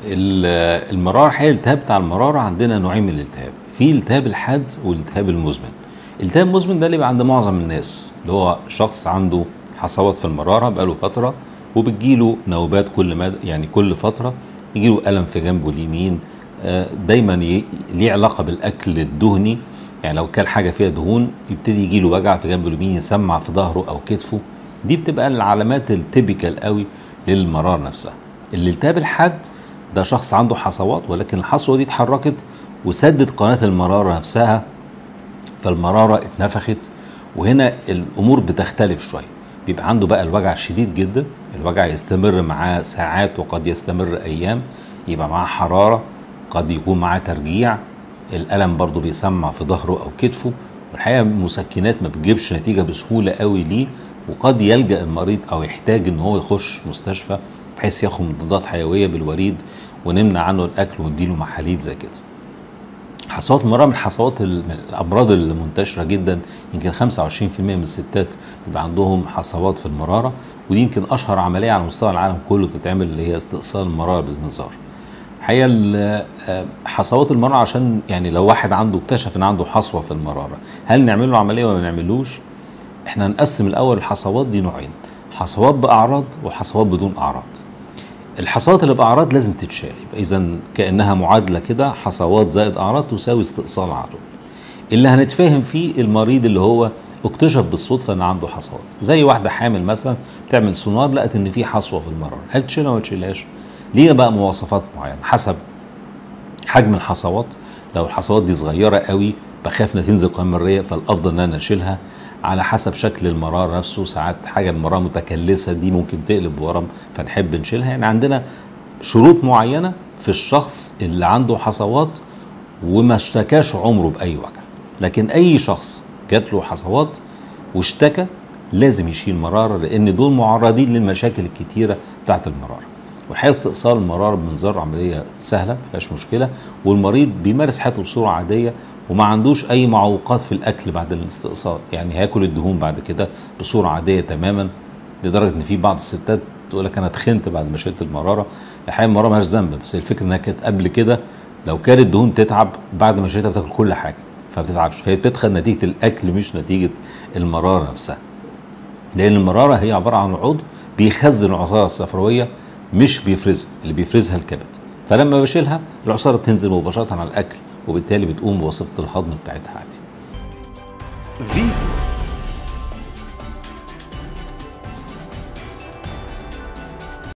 ال- المراره الحقيقه الالتهاب بتاع المراره عندنا نوعين من الالتهاب في التهاب الحاد والالتهاب المزمن الالتهاب المزمن ده اللي بيبقى عند معظم الناس اللي هو شخص عنده حصوات في المراره بقاله فتره وبتجيله نوبات كل ما يعني كل فتره يجيله الم في جنبه اليمين آه، دايما ي- ليه علاقه بالاكل الدهني يعني لو كل حاجه فيها دهون يبتدي يجيله وجع في جنبه اليمين يسمع في ظهره او كتفه دي بتبقى العلامات التيبيكال قوي للمراره نفسها الالتهاب الحاد ده شخص عنده حصوات ولكن الحصوه دي اتحركت وسدت قناه المراره نفسها فالمراره اتنفخت وهنا الامور بتختلف شويه بيبقى عنده بقى الوجع شديد جدا الوجع يستمر معاه ساعات وقد يستمر ايام يبقى معاه حراره قد يكون معاه ترجيع الالم برضه بيسمع في ظهره او كتفه والحقيقه المسكنات ما بتجيبش نتيجه بسهوله قوي ليه وقد يلجا المريض او يحتاج ان هو يخش مستشفى بحيث ياخد مضادات حيويه بالوريد ونمنع عنه الاكل ونديله محاليل زي كده حصوات المرأة من الحصوات ال- من الأمراض المنتشرة جدا يمكن 25% من الستات بيبقى عندهم حصوات في المرارة ودي يمكن أشهر عملية على مستوى العالم كله تتعمل اللي هي استئصال المرارة بالمنظار. الحقيقة ال- آه، حصوات المرأة عشان يعني لو واحد عنده اكتشف إن عنده حصوة في المرارة هل نعمل له عملية ولا ما نعملوش؟ احنا هنقسم الأول الحصوات دي نوعين حصوات بأعراض وحصوات بدون أعراض. الحصوات اللي باعراض لازم تتشال يبقى اذا كانها معادله كده حصوات زائد اعراض تساوي استئصال عضل اللي هنتفاهم فيه المريض اللي هو اكتشف بالصدفه ان عنده حصوات زي واحده حامل مثلا بتعمل سونار لقت ان في حصوه في المراره هل تشيلها ولا تشيلهاش لينا بقى مواصفات معينه حسب حجم الحصوات لو الحصوات دي صغيره قوي بخاف انها تنزل قوام الرئه فالافضل ان انا اشيلها على حسب شكل المرار نفسه ساعات حاجه المراه متكلسه دي ممكن تقلب بورم فنحب نشيلها يعني عندنا شروط معينه في الشخص اللي عنده حصوات وما اشتكاش عمره باي وجع لكن اي شخص جات له حصوات واشتكى لازم يشيل مراره لان دول معرضين للمشاكل الكتيره بتاعت المراره والحقيقه استئصال المراره بمنظار عمليه سهله ما فيهاش مشكله والمريض بيمارس حياته بصوره عاديه وما عندوش اي معوقات في الاكل بعد الاستئصال يعني هياكل الدهون بعد كده بصوره عاديه تماما لدرجه ان في بعض الستات تقول لك انا اتخنت بعد ما شلت المراره الحقيقه المراره مالهاش ذنب بس الفكره انها كانت قبل كده لو كانت الدهون تتعب بعد ما شلتها بتاكل كل حاجه فما بتتعبش فهي بتدخل نتيجه الاكل مش نتيجه المراره نفسها لان المراره هي عباره عن عضو بيخزن العصاره الصفراويه مش بيفرزها اللي بيفرزها الكبد فلما بشيلها العصاره بتنزل مباشره على الاكل وبالتالي بتقوم بوظيفه الهضم بتاعتها عادي فيتو